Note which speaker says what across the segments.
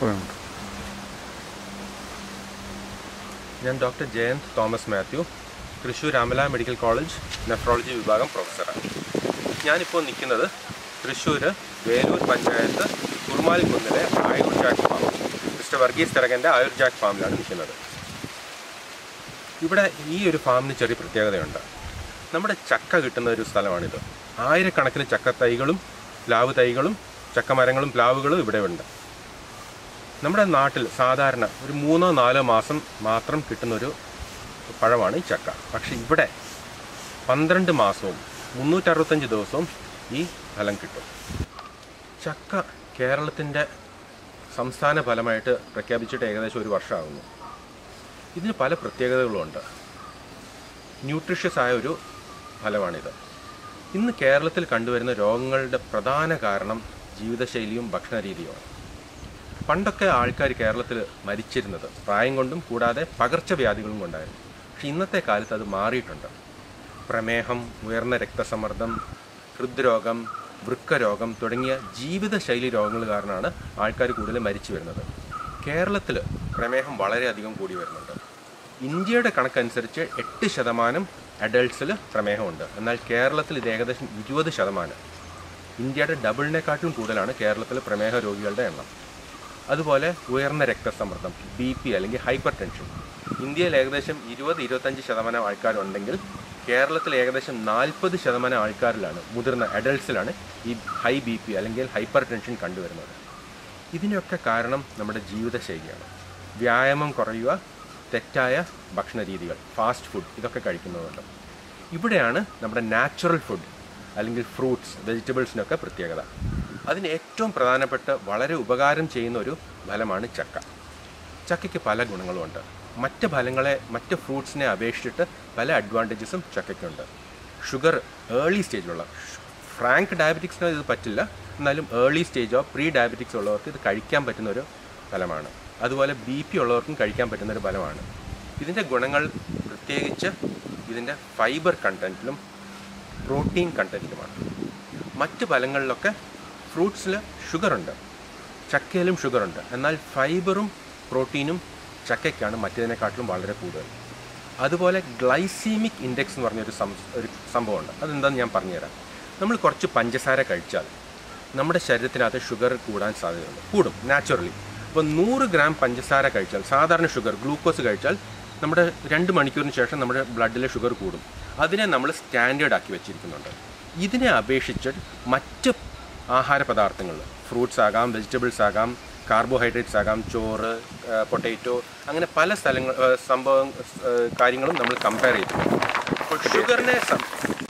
Speaker 1: പറയുന്നുണ്ട്
Speaker 2: ഞാൻ doctor Jayant Thomas Mathew Thrissur Ramala medical college nephrology വിഭാഗം പ്രൊഫസറാണ് ഞാനിപ്പോൾ നിൽക്കുന്നത് തൃശ്ശൂർ വേലൂർ പഞ്ചായത്ത് കുറുമാലിക്കുന്നിലെ Ayur jack farm mister Varghese തിറകൻ്റെ ആയുർ ജാക്ക് ഫാമിലാണ് നിൽക്കുന്നത് ഇവിടെ ഈ ഒരു ഫാമിന് ചെറിയ പ്രത്യേകതയുണ്ട് നമ്മുടെ ചക്ക കിട്ടുന്ന ഒരു സ്ഥലമാണിത് ആയിരക്കണക്കിന് ചക്ക തൈകളും പ്ലാവ് തൈകളും ചക്കമരങ്ങളും പ്ലാവുകളും ഇവിടെ ഉണ്ട് നമ്മുടെ നാട്ടിൽ സാധാരണ ഒരു മൂന്നോ നാലോ മാസം മാത്രം കിട്ടുന്ന ഒരു പഴമാണ് ഈ ചക്ക പക്ഷെ ഇവിടെ പന്ത്രണ്ട് മാസവും മുന്നൂറ്ററുപത്തഞ്ച് ദിവസവും ഈ ഫലം കിട്ടും ചക്ക കേരളത്തിൻ്റെ സംസ്ഥാന ഫലമായിട്ട് പ്രഖ്യാപിച്ചിട്ട് ഏകദേശം ഒരു വർഷമാകുന്നു ഇതിന് പല പ്രത്യേകതകളുമുണ്ട് ന്യൂട്രീഷ്യസ് ആയ ഒരു ഫലമാണിത് ഇന്ന് കേരളത്തിൽ കണ്ടുവരുന്ന രോഗങ്ങളുടെ പ്രധാന കാരണം ജീവിതശൈലിയും ഭക്ഷണ രീതിയുമാണ് പണ്ടൊക്കെ ആൾക്കാർ കേരളത്തിൽ മരിച്ചിരുന്നത് പ്രായം കൊണ്ടും കൂടാതെ പകർച്ചവ്യാധികളും കൊണ്ടായിരുന്നു പക്ഷെ ഇന്നത്തെ കാലത്ത് അത് മാറിയിട്ടുണ്ട് പ്രമേഹം ഉയർന്ന രക്തസമ്മർദ്ദം ഹൃദ്രോഗം വൃക്കരോഗം തുടങ്ങിയ ജീവിതശൈലി രോഗങ്ങൾ കാരണമാണ് ആൾക്കാർ കൂടുതൽ മരിച്ചു വരുന്നത് കേരളത്തിൽ പ്രമേഹം വളരെയധികം കൂടി വരുന്നുണ്ട് ഇന്ത്യയുടെ കണക്കനുസരിച്ച് എട്ട് ശതമാനം അഡൾട്ട്സിൽ പ്രമേഹമുണ്ട് എന്നാൽ കേരളത്തിൽ ഇത് ഏകദേശം ഇരുപത് ശതമാനം ഇന്ത്യയുടെ ഡബിളിനെക്കാട്ടിലും കൂടുതലാണ് കേരളത്തിൽ പ്രമേഹ രോഗികളുടെ എണ്ണം അതുപോലെ ഉയർന്ന രക്തസമ്മർദ്ദം ബി പി അല്ലെങ്കിൽ ഹൈപ്പർ ടെൻഷൻ ഇന്ത്യയിൽ ഏകദേശം ഇരുപത് ഇരുപത്തഞ്ച് ശതമാനം ആൾക്കാരുണ്ടെങ്കിൽ കേരളത്തിൽ ഏകദേശം നാൽപ്പത് ശതമാനം ആൾക്കാരിലാണ് മുതിർന്ന അഡൾട്ട്സിലാണ് ഈ ഹൈ ബി പി അല്ലെങ്കിൽ ഹൈപ്പർ ടെൻഷൻ കണ്ടുവരുന്നത് ഇതിനൊക്കെ കാരണം നമ്മുടെ ജീവിതശൈലിയാണ് വ്യായാമം കുറയുക തെറ്റായ ഭക്ഷണ രീതികൾ ഫാസ്റ്റ് ഫുഡ് ഇതൊക്കെ കഴിക്കുന്നതുകൊണ്ട് ഇവിടെയാണ് നമ്മുടെ നാച്ചുറൽ ഫുഡ് അല്ലെങ്കിൽ ഫ്രൂട്ട്സ് വെജിറ്റബിൾസിനൊക്കെ പ്രത്യേകത അതിന് ഏറ്റവും പ്രധാനപ്പെട്ട വളരെ ഉപകാരം ചെയ്യുന്ന ഒരു ഫലമാണ് ചക്ക ചക്കയ്ക്ക് പല ഗുണങ്ങളുമുണ്ട് മറ്റ് ഫലങ്ങളെ മറ്റ് ഫ്രൂട്ട്സിനെ അപേക്ഷിച്ചിട്ട് പല അഡ്വാൻറ്റേജസും ചക്കയ്ക്കുണ്ട് ഷുഗർ ഏർലി സ്റ്റേജിലുള്ള ഫ്രാങ്ക് ഡയബറ്റിക്സിന് ഇത് പറ്റില്ല എന്നാലും ഏർലി സ്റ്റേജോ പ്രീ ഡയബറ്റിക്സ് ഉള്ളവർക്ക് ഇത് കഴിക്കാൻ പറ്റുന്ന ഒരു ഫലമാണ് അതുപോലെ ബി പി ഉള്ളവർക്കും കഴിക്കാൻ പറ്റുന്ന ഒരു ഫലമാണ് ഇതിൻ്റെ ഗുണങ്ങൾ പ്രത്യേകിച്ച് ഇതിൻ്റെ ഫൈബർ കണ്ടൻറ്റിലും പ്രോട്ടീൻ കണ്ടൻറ്റിലുമാണ് മറ്റ് ഫലങ്ങളിലൊക്കെ ഫ്രൂട്ട്സിൽ ഷുഗറുണ്ട് ചക്കയിലും ഷുഗറുണ്ട് എന്നാൽ ഫൈബറും പ്രോട്ടീനും ചക്കയ്ക്കാണ് മറ്റേതിനെക്കാട്ടിലും വളരെ കൂടുതൽ അതുപോലെ ഗ്ലൈസീമിക് ഇൻഡെക്സ് എന്ന് പറഞ്ഞൊരു സം ഒരു സംഭവമുണ്ട് അതെന്താണെന്ന് ഞാൻ പറഞ്ഞുതരാം നമ്മൾ കുറച്ച് പഞ്ചസാര കഴിച്ചാൽ നമ്മുടെ ശരീരത്തിനകത്ത് ഷുഗർ കൂടാൻ സാധ്യതയുണ്ട് കൂടും നാച്ചുറലി അപ്പോൾ നൂറ് ഗ്രാം പഞ്ചസാര കഴിച്ചാൽ സാധാരണ ഷുഗർ ഗ്ലൂക്കോസ് കഴിച്ചാൽ നമ്മുടെ രണ്ട് മണിക്കൂറിന് ശേഷം നമ്മുടെ ബ്ലഡിലെ ഷുഗർ കൂടും അതിനെ നമ്മൾ സ്റ്റാൻഡേർഡ് ആക്കി വെച്ചിരിക്കുന്നുണ്ട് ഇതിനെ അപേക്ഷിച്ച് മറ്റ് ആഹാര പദാർത്ഥങ്ങൾ ഫ്രൂട്ട്സ് ആകാം വെജിറ്റബിൾസ് ആകാം കാർബോഹൈഡ്രേറ്റ്സ് ആകാം ചോറ് പൊട്ടേറ്റോ അങ്ങനെ പല സ്ഥലങ്ങൾ ഏഹ് സംഭവം ഏഹ് കാര്യങ്ങളും നമ്മൾ കമ്പയർ ചെയ്തിട്ടുണ്ട് അപ്പോൾ ഷുഗറിനെ സം-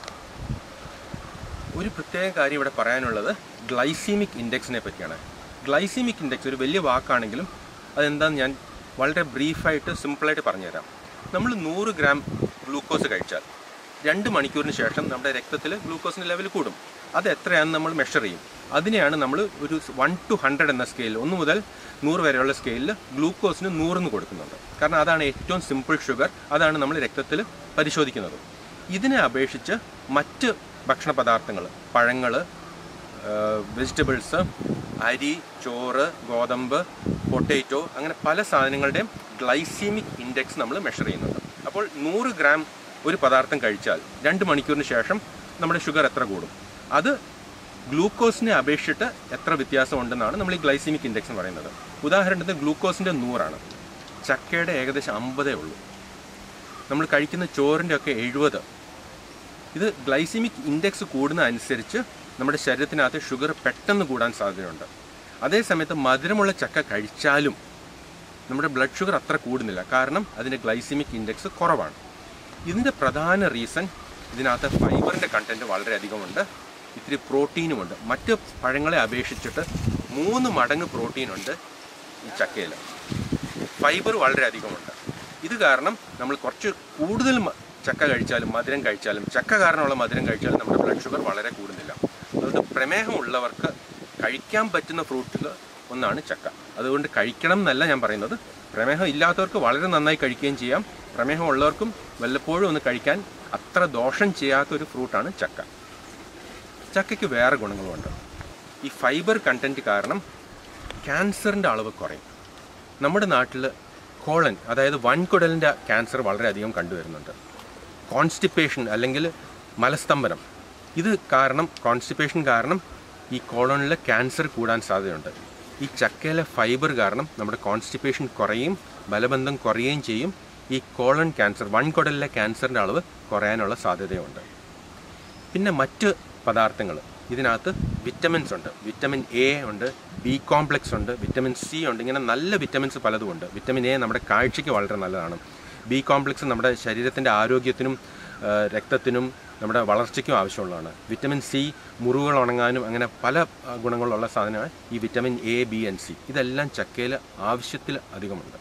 Speaker 2: ഒരു പ്രത്യേക കാര്യം ഇവിടെ പറയാനുള്ളത് ഗ്ലൈസീമിക് ഇൻഡെക്സിനെ പറ്റിയാണ് ഗ്ലൈസീമിക് ഇൻഡെക്സ് ഒരു വലിയ വാക്കാണെങ്കിലും അതെന്താന്ന് ഞാൻ വളരെ ബ്രീഫായിട്ട് സിമ്പിളായിട്ട് പറഞ്ഞുതരാം നമ്മൾ നൂറ് ഗ്രാം ഗ്ലൂക്കോസ് കഴിച്ചാൽ രണ്ട് മണിക്കൂറിന് ശേഷം നമ്മുടെ രക്തത്തിൽ ഗ്ലൂക്കോസിൻ്റെ ലെവൽ കൂടും അത് എത്രയാണെന്ന് നമ്മൾ മെഷർ ചെയ്യും അതിനെയാണ് നമ്മൾ ഒരു വൺ ടു ഹൺഡ്രഡ് എന്ന സ്കെയിൽ ഒന്ന് മുതൽ നൂറ് വരെയുള്ള സ്കെയിലിൽ ഗ്ലൂക്കോസിന് നൂറെന്ന് കൊടുക്കുന്നുണ്ട് കാരണം അതാണ് ഏറ്റവും സിമ്പിൾ ഷുഗർ അതാണ് നമ്മൾ രക്തത്തിൽ പരിശോധിക്കുന്നത് ഇതിനെ അപേക്ഷിച്ച് മറ്റ് ഭക്ഷണ പദാർത്ഥങ്ങൾ പഴങ്ങൾ വെജിറ്റബിൾസ് അരി ചോറ് ഗോതമ്പ് പൊട്ടേറ്റോ അങ്ങനെ പല സാധനങ്ങളുടെയും ഗ്ലൈസീമിക് ഇൻഡെക്സ് നമ്മൾ മെഷർ ചെയ്യുന്നുണ്ട് അപ്പോൾ നൂറ് ഗ്രാം ഒരു പദാർത്ഥം കഴിച്ചാൽ രണ്ട് മണിക്കൂറിന് ശേഷം നമ്മുടെ ഷുഗർ എത്ര കൂടും അത് ഗ്ലൂക്കോസിനെ അപേക്ഷിച്ചിട്ട് എത്ര വ്യത്യാസമുണ്ടെന്നാണ് നമ്മൾ ഈ ഗ്ലൈസീമിക് ഇൻഡെക്സ് എന്ന് പറയുന്നത് ഉദാഹരണത്തിന് ഗ്ലൂക്കോസിൻ്റെ നൂറാണ് ചക്കയുടെ ഏകദേശം അമ്പതേ ഉള്ളൂ നമ്മൾ കഴിക്കുന്ന ചോറിൻ്റെ ഒക്കെ എഴുപത് ഇത് ഗ്ലൈസിമിക് ഇൻഡെക്സ് കൂടുന്ന അനുസരിച്ച് നമ്മുടെ ശരീരത്തിനകത്ത് ഷുഗർ പെട്ടെന്ന് കൂടാൻ സാധ്യതയുണ്ട് അതേസമയത്ത് മധുരമുള്ള ചക്ക കഴിച്ചാലും നമ്മുടെ ബ്ലഡ് ഷുഗർ അത്ര കൂടുന്നില്ല കാരണം അതിൻ്റെ ഗ്ലൈസിമിക് ഇൻഡെക്സ് കുറവാണ് ഇതിൻ്റെ പ്രധാന റീസൺ ഇതിനകത്ത് ഫൈബറിൻ്റെ കണ്ടൻറ്റ് വളരെയധികമുണ്ട് ഇത്തിരി പ്രോട്ടീനുമുണ്ട് മറ്റ് പഴങ്ങളെ അപേക്ഷിച്ചിട്ട് മൂന്ന് മടങ്ങ് പ്രോട്ടീനുണ്ട് ഈ ചക്കയിൽ ഫൈബർ വളരെ അധികമുണ്ട് ഇത് കാരണം നമ്മൾ കുറച്ച് കൂടുതൽ മ- ചക്ക കഴിച്ചാലും മധുരം കഴിച്ചാലും ചക്ക കാരണമുള്ള മധുരം കഴിച്ചാലും നമ്മുടെ ബ്ലഡ് ഷുഗർ വളരെ കൂടുന്നില്ല അതുകൊണ്ട് പ്രമേഹമുള്ളവർക്ക് കഴിക്കാൻ പറ്റുന്ന ഫ്രൂട്ടിൽ ഒന്നാണ് ചക്ക അതുകൊണ്ട് കഴിക്കണം എന്നല്ല ഞാൻ പറയുന്നത് പ്രമേഹം ഇല്ലാത്തവർക്ക് വളരെ നന്നായി കഴിക്കുകയും ചെയ്യാം പ്രമേഹം ഉള്ളവർക്കും വല്ലപ്പോഴും ഒന്ന് കഴിക്കാൻ അത്ര ദോഷം ചെയ്യാത്ത ഒരു ഫ്രൂട്ടാണ് ചക്ക ചക്കയ്ക്ക് വേറെ ഗുണങ്ങളുമുണ്ട് ഈ ഫൈബർ കണ്ടൻറ്റ് കാരണം ക്യാൻസറിൻ്റെ അളവ് കുറയും നമ്മുടെ നാട്ടിൽ കോളൻ അതായത് വൻകുടലിൻ്റെ ക്യാൻസർ വളരെയധികം കണ്ടുവരുന്നുണ്ട് കോൺസ്റ്റിപ്പേഷൻ അല്ലെങ്കിൽ മലസ്തംഭനം ഇത് കാരണം കോൺസ്റ്റിപ്പേഷൻ കാരണം ഈ കോളനിലെ ക്യാൻസർ കൂടാൻ സാധ്യതയുണ്ട് ഈ ചക്കയിലെ ഫൈബർ കാരണം നമ്മുടെ കോൺസ്റ്റിപ്പേഷൻ കുറയും മലബന്ധം കുറയുകയും ചെയ്യും ഈ കോളൺ ക്യാൻസർ വൻകുടലിലെ ക്യാൻസറിൻ്റെ അളവ് കുറയാനുള്ള സാധ്യതയുണ്ട് പിന്നെ മറ്റ് പദാർത്ഥങ്ങൾ ഇതിനകത്ത് വിറ്റമിൻസ് ഉണ്ട് വിറ്റമിൻ എ ഉണ്ട് ബി കോംപ്ലക്സ് ഉണ്ട് വിറ്റമിൻ സി ഉണ്ട് ഇങ്ങനെ നല്ല വിറ്റമിൻസ് പലതും ഉണ്ട് വിറ്റമിൻ എ നമ്മുടെ കാഴ്ചയ്ക്ക് വളരെ നല്ലതാണ് ബി കോംപ്ലക്സ് നമ്മുടെ ശരീരത്തിൻ്റെ ആരോഗ്യത്തിനും ആ, രക്തത്തിനും നമ്മുടെ വളർച്ചയ്ക്കും ആവശ്യമുള്ളതാണ് വിറ്റമിൻ സി മുറിവുകൾ ഉണങ്ങാനും അങ്ങനെ പല ആ, ഗുണങ്ങളുള്ള സാധനമാണ് ഈ vitamin A B and C ഇതെല്ലാം ചക്കയിൽ ആവശ്യത്തിൽ അധികമുണ്ട്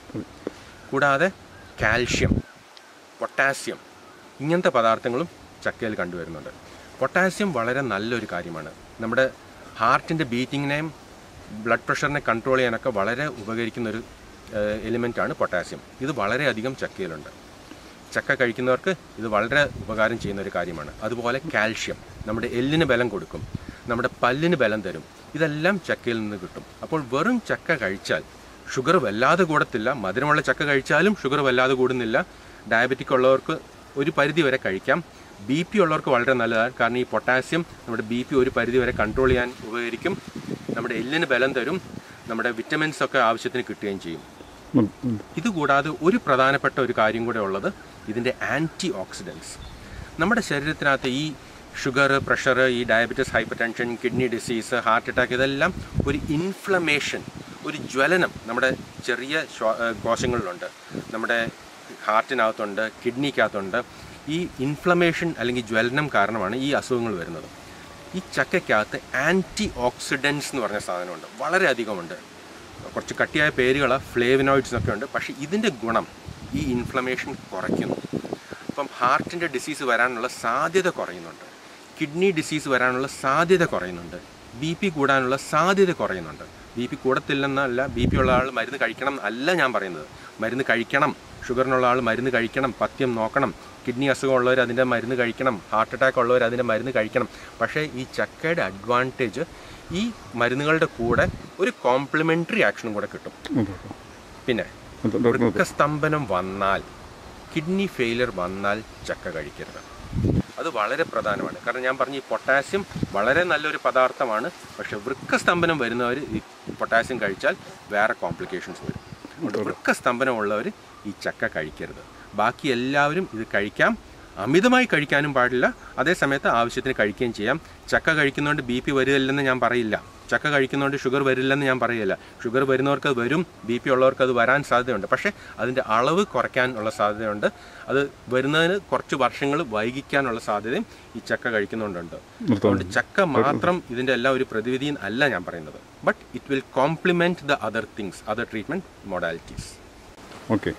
Speaker 2: കൂടാതെ കാൽഷ്യം പൊട്ടാസ്യം ഇങ്ങനത്തെ പദാർത്ഥങ്ങളും ചക്കയിൽ കണ്ടുവരുന്നുണ്ട് പൊട്ടാസ്യം വളരെ നല്ലൊരു കാര്യമാണ് നമ്മുടെ ഹാർട്ടിൻ്റെ ബീറ്റിങ്ങിനെയും ബ്ലഡ് പ്രഷറിനെ കൺട്രോൾ ചെയ്യാനൊക്കെ വളരെ ഉപകരിക്കുന്ന ഒരു എലിമെൻ്റാണ് പൊട്ടാസ്യം ഇത് വളരെയധികം ചക്കയിലുണ്ട് ചക്ക കഴിക്കുന്നവർക്ക് ഇത് വളരെ ഉപകാരം ചെയ്യുന്ന ഒരു കാര്യമാണ് അതുപോലെ കാൽഷ്യം നമ്മുടെ എല്ലിന് ബലം കൊടുക്കും നമ്മുടെ പല്ലിന് ബലം തരും ഇതെല്ലാം ചക്കയിൽ നിന്ന് കിട്ടും അപ്പോൾ വെറും ചക്ക കഴിച്ചാൽ ഷുഗർ വല്ലാതെ കൂടത്തില്ല മധുരമുള്ള ചക്ക കഴിച്ചാലും ഷുഗർ വല്ലാതെ കൂടുന്നില്ല ഡയബറ്റിക് ഉള്ളവർക്ക് ഒരു പരിധി വരെ കഴിക്കാം ബി പി ഉള്ളവർക്ക് വളരെ നല്ലതാണ് കാരണം ഈ പൊട്ടാസ്യം നമ്മുടെ ബി പി ഒരു പരിധി വരെ കൺട്രോൾ ചെയ്യാൻ ഉപകരിക്കും നമ്മുടെ എല്ലിന് ബലം തരും നമ്മുടെ വിറ്റമിൻസ് ഒക്കെ ആവശ്യത്തിന് കിട്ടുകയും ചെയ്യും
Speaker 1: ഉം, ഉം.
Speaker 2: ഇതുകൂടാതെ ഒരു പ്രധാനപ്പെട്ട ഒരു കാര്യം കൂടെ ഉള്ളത് ഇതിൻ്റെ ആൻറ്റി ഓക്സിഡൻസ് നമ്മുടെ ശരീരത്തിനകത്ത് ഈ ഷുഗർ പ്രഷർ ഈ diabetes hypertension kidney disease heart attack ഇതെല്ലാം ഒരു ഇൻഫ്ലമേഷൻ ഒരു ജ്വലനം നമ്മുടെ ചെറിയ ശ്വാ- ഏഹ് കോശങ്ങളിലുണ്ട് നമ്മുടെ ഹാർട്ടിനകത്തുണ്ട് കിഡ്നിക്കകത്തുണ്ട് ഈ ഇൻഫ്ലമേഷൻ അല്ലെങ്കിൽ ജ്വലനം കാരണമാണ് ഈ അസുഖങ്ങൾ വരുന്നത് ഈ ചക്കയ്ക്കകത്ത് ആൻറ്റി ഓക്സിഡൻസ് എന്ന് പറഞ്ഞ സാധനമുണ്ട് വളരെയധികമുണ്ട് കുറച്ച് കട്ടിയായ പേരുകൾ ഫ്ലേവിനോയിഡ്സ് ഒക്കെ ഉണ്ട് പക്ഷേ ഇതിൻ്റെ ഗുണം ഈ ഇൻഫ്ലമേഷൻ കുറയ്ക്കുന്നു അപ്പം ഹാർട്ടിൻ്റെ ഡിസീസ് വരാനുള്ള സാധ്യത കുറയുന്നുണ്ട് കിഡ്നി ഡിസീസ് വരാനുള്ള സാധ്യത കുറയുന്നുണ്ട് ബി പി കൂടാനുള്ള സാധ്യത കുറയുന്നുണ്ട് ബി പി കൂടത്തില്ലെന്നല്ല ബി പി ഉള്ള ആൾ മരുന്ന് കഴിക്കണം അല്ല ഞാൻ പറയുന്നത് മരുന്ന് കഴിക്കണം ഷുഗറിനുള്ള ആൾ മരുന്ന് കഴിക്കണം പഥ്യം നോക്കണം കിഡ്നി അസുഖമുള്ളവർ അതിൻ്റെ മരുന്ന് കഴിക്കണം ഹാർട്ട് അറ്റാക്ക് ഉള്ളവർ അതിൻ്റെ മരുന്ന് കഴിക്കണം പക്ഷേ ഈ ചക്കയുടെ അഡ്വാൻറ്റേജ് ഈ മരുന്നുകളുടെ കൂടെ ഒരു കോംപ്ലിമെൻ്ററി ആക്ഷനും കൂടെ കിട്ടും
Speaker 1: അതെ,
Speaker 2: പിന്നെ
Speaker 1: അതെ. ഡോക്ടർ നോക്കൂ.
Speaker 2: വൃക്കസ്തംഭനം വന്നാൽ കിഡ്നി ഫെയിലിയർ വന്നാൽ ചക്ക കഴിക്കരുത് അത് വളരെ പ്രധാനമാണ് കാരണം ഞാൻ പറഞ്ഞ ഈ പൊട്ടാസ്യം വളരെ നല്ലൊരു പദാർത്ഥമാണ് പക്ഷെ വൃക്കസ്തംഭനം വരുന്നവർ ഈ പൊട്ടാസ്യം കഴിച്ചാൽ വേറെ കോംപ്ലിക്കേഷൻസ് വരും അതുകൊണ്ട് വൃക്കസ്തംഭനം ഉള്ളവർ ഈ ചക്ക കഴിക്കരുത് ബാക്കി എല്ലാവരും ഇത് കഴിക്കാം അമിതമായി കഴിക്കാനും പാടില്ല അതേ സമയത്ത് ആവശ്യത്തിന് കഴിക്കുകയും ചെയ്യാം ചക്ക കഴിക്കുന്നതുകൊണ്ട് ബി പി വരില്ലെന്ന് ഞാൻ പറയില്ല ചക്ക കഴിക്കുന്നതുകൊണ്ട് ഷുഗർ വരില്ലെന്ന് ഞാൻ പറയില്ല ഷുഗർ വരുന്നവർക്ക് അത് വരും ബി പി ഉള്ളവർക്ക് അത് വരാൻ സാധ്യതയുണ്ട് പക്ഷേ അതിൻ്റെ അളവ് കുറയ്ക്കാനുള്ള സാധ്യതയുണ്ട് അത് വരുന്നതിന് കുറച്ച് വർഷങ്ങൾ വൈകിക്കാനുള്ള സാധ്യതയും ഈ ചക്ക കഴിക്കുന്നതുകൊണ്ടുണ്ട് അതുകൊണ്ട് ചക്ക മാത്രം ഇതിൻ്റെ എല്ലാം ഒരു പ്രതിവിധി അല്ല ഞാൻ പറയുന്നത് but it will complement the other things other treatment modalities
Speaker 1: okay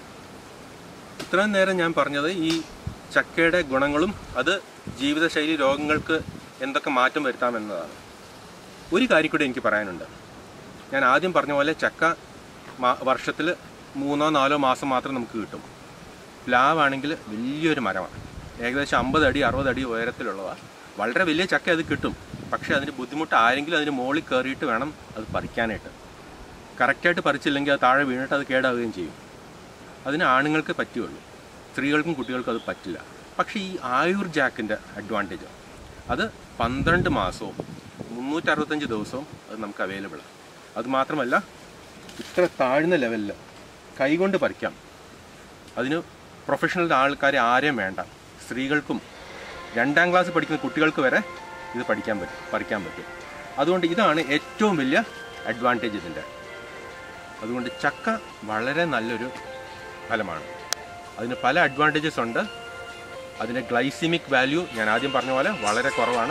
Speaker 2: ഇത്രയും നേരം ഞാൻ പറഞ്ഞത് ഈ ചക്കയുടെ ഗുണങ്ങളും അത് ജീവിതശൈലി രോഗങ്ങൾക്ക് എന്തൊക്കെ മാറ്റം വരുത്താമെന്നതാണ് ഒരു കാര്യം കൂടി എനിക്ക് പറയാനുണ്ട് ഞാൻ ആദ്യം പറഞ്ഞ പോലെ ചക്ക വർഷത്തിൽ മൂന്നോ നാലോ മാസം മാത്രം നമുക്ക് കിട്ടും പ്ലാവാണെങ്കിൽ വലിയൊരു മരമാണ് ഏകദേശം അമ്പത് അടി അറുപത് അടി ഉയരത്തിലുള്ളതാണ് വളരെ വലിയ ചക്ക അത് കിട്ടും പക്ഷേ അതിന് ബുദ്ധിമുട്ട് ആരെങ്കിലും അതിന് മുകളിൽ കയറിയിട്ട് വേണം അത് പറിക്കാനായിട്ട് കറക്റ്റായിട്ട് പറിച്ചില്ലെങ്കിൽ അത് താഴെ വീണിട്ട് അത് കേടാവുകയും ചെയ്യും അതിന് ആണുങ്ങൾക്ക് പറ്റുകയുള്ളൂ സ്ത്രീകൾക്കും കുട്ടികൾക്കും അത് പറ്റില്ല പക്ഷേ ഈ ആയുർ ജാക്കിൻ്റെ അഡ്വാൻറ്റേജ് അത് പന്ത്രണ്ട് മാസവും മുന്നൂറ്ററുപത്തഞ്ച് ദിവസവും അത് നമുക്ക് അവൈലബിളാണ് അതുമാത്രമല്ല ഇത്ര താഴ്ന്ന ലെവലിൽ കൈകൊണ്ട് പറിക്കാം അതിന് പ്രൊഫഷണൽ ആൾക്കാരെ ആരെയും വേണ്ട സ്ത്രീകൾക്കും രണ്ടാം ക്ലാസ് പഠിക്കുന്ന കുട്ടികൾക്ക് വരെ ഇത് പഠിക്കാൻ പറ്റും പറിക്കാൻ പറ്റും അതുകൊണ്ട് ഇതാണ് ഏറ്റവും വലിയ അഡ്വാൻറ്റേജ് ഇതിൻ്റെ അതുകൊണ്ട് ചക്ക വളരെ നല്ലൊരു ഫലമാണ് അതിന് പല അഡ്വാൻറ്റേജസ് ഉണ്ട് അതിൻ്റെ ഗ്ലൈസിമിക് വാല്യൂ ഞാൻ ആദ്യം പറഞ്ഞ പോലെ വളരെ കുറവാണ്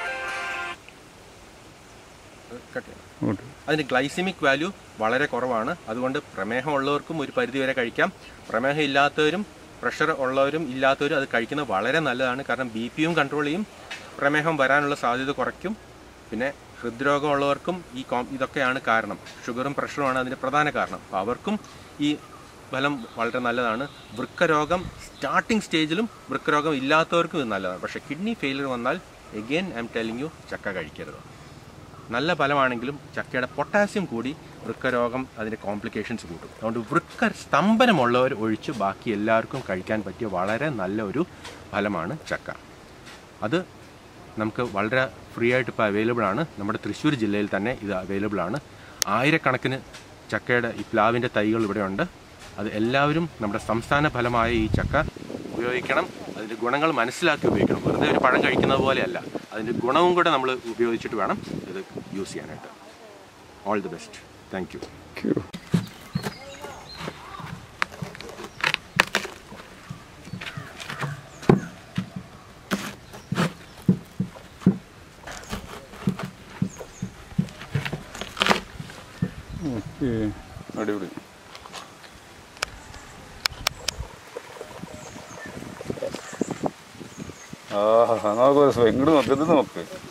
Speaker 2: അത് cut ചെയ്യാം.
Speaker 1: ഓക്കെ
Speaker 2: അതിന് ഗ്ലൈസിമിക് വാല്യൂ വളരെ കുറവാണ് അതുകൊണ്ട് പ്രമേഹം ഉള്ളവർക്കും ഒരു പരിധി വരെ കഴിക്കാം പ്രമേഹം ഇല്ലാത്തവരും പ്രഷർ ഉള്ളവരും ഇല്ലാത്തവരും അത് കഴിക്കുന്നത് വളരെ നല്ലതാണ് കാരണം ബി പിയും കൺട്രോൾ ചെയ്യും പ്രമേഹം വരാനുള്ള സാധ്യത കുറയ്ക്കും പിന്നെ ഹൃദ്രോഗമുള്ളവർക്കും ഈ കോം ഇതൊക്കെയാണ് കാരണം ഷുഗറും പ്രഷറുമാണ് അതിൻ്റെ പ്രധാന കാരണം അപ്പോൾ അവർക്കും ഈ ഫലം വളരെ നല്ലതാണ് വൃക്കരോഗം സ്റ്റാർട്ടിംഗ് സ്റ്റേജിലും വൃക്കരോഗം ഇല്ലാത്തവർക്കും ഇത് നല്ലതാണ് പക്ഷേ കിഡ്നി ഫെയിലിയർ വന്നാൽ again I'm telling you ചക്ക കഴിക്കരുത് നല്ല ഫലമാണെങ്കിലും ചക്കയുടെ പൊട്ടാസ്യം കൂടി വൃക്കരോഗം അതിൻ്റെ കോംപ്ലിക്കേഷൻസ് കൂട്ടും അതുകൊണ്ട് വൃക്ക സ്തംഭനമുള്ളവർ ഒഴിച്ച് ബാക്കി എല്ലാവർക്കും കഴിക്കാൻ പറ്റിയ വളരെ നല്ല ഒരു ഫലമാണ് ചക്ക അത് നമുക്ക് വളരെ ഫ്രീ ആയിട്ട് ഇപ്പോൾ അവൈലബിൾ ആണ് നമ്മുടെ തൃശ്ശൂർ ജില്ലയിൽ തന്നെ ഇത് അവൈലബിൾ ആണ് ആയിരക്കണക്കിന് ചക്കയുടെ ഈ പ്ലാവിൻ്റെ തൈകൾ ഇവിടെയുണ്ട് അത് എല്ലാവരും നമ്മുടെ സംസ്ഥാന ഫലമായ ഈ ചക്ക ഉപയോഗിക്കണം അതിൻ്റെ ഗുണങ്ങൾ മനസ്സിലാക്കി ഉപയോഗിക്കണം വെറുതെ ഒരു പഴം കഴിക്കുന്നത് പോലെയല്ല അതിൻ്റെ ഗുണവും കൂടെ നമ്മൾ ഉപയോഗിച്ചിട്ട് വേണം ഇത് യൂസ് ചെയ്യാനായിട്ട് all the best thank you
Speaker 1: ക്യൂ ഓക്കെ അടിപൊളി ആ നോക്ക് ഒരു ഇങ്ങോട്ട് നോക്ക് ഇത് നോക്ക്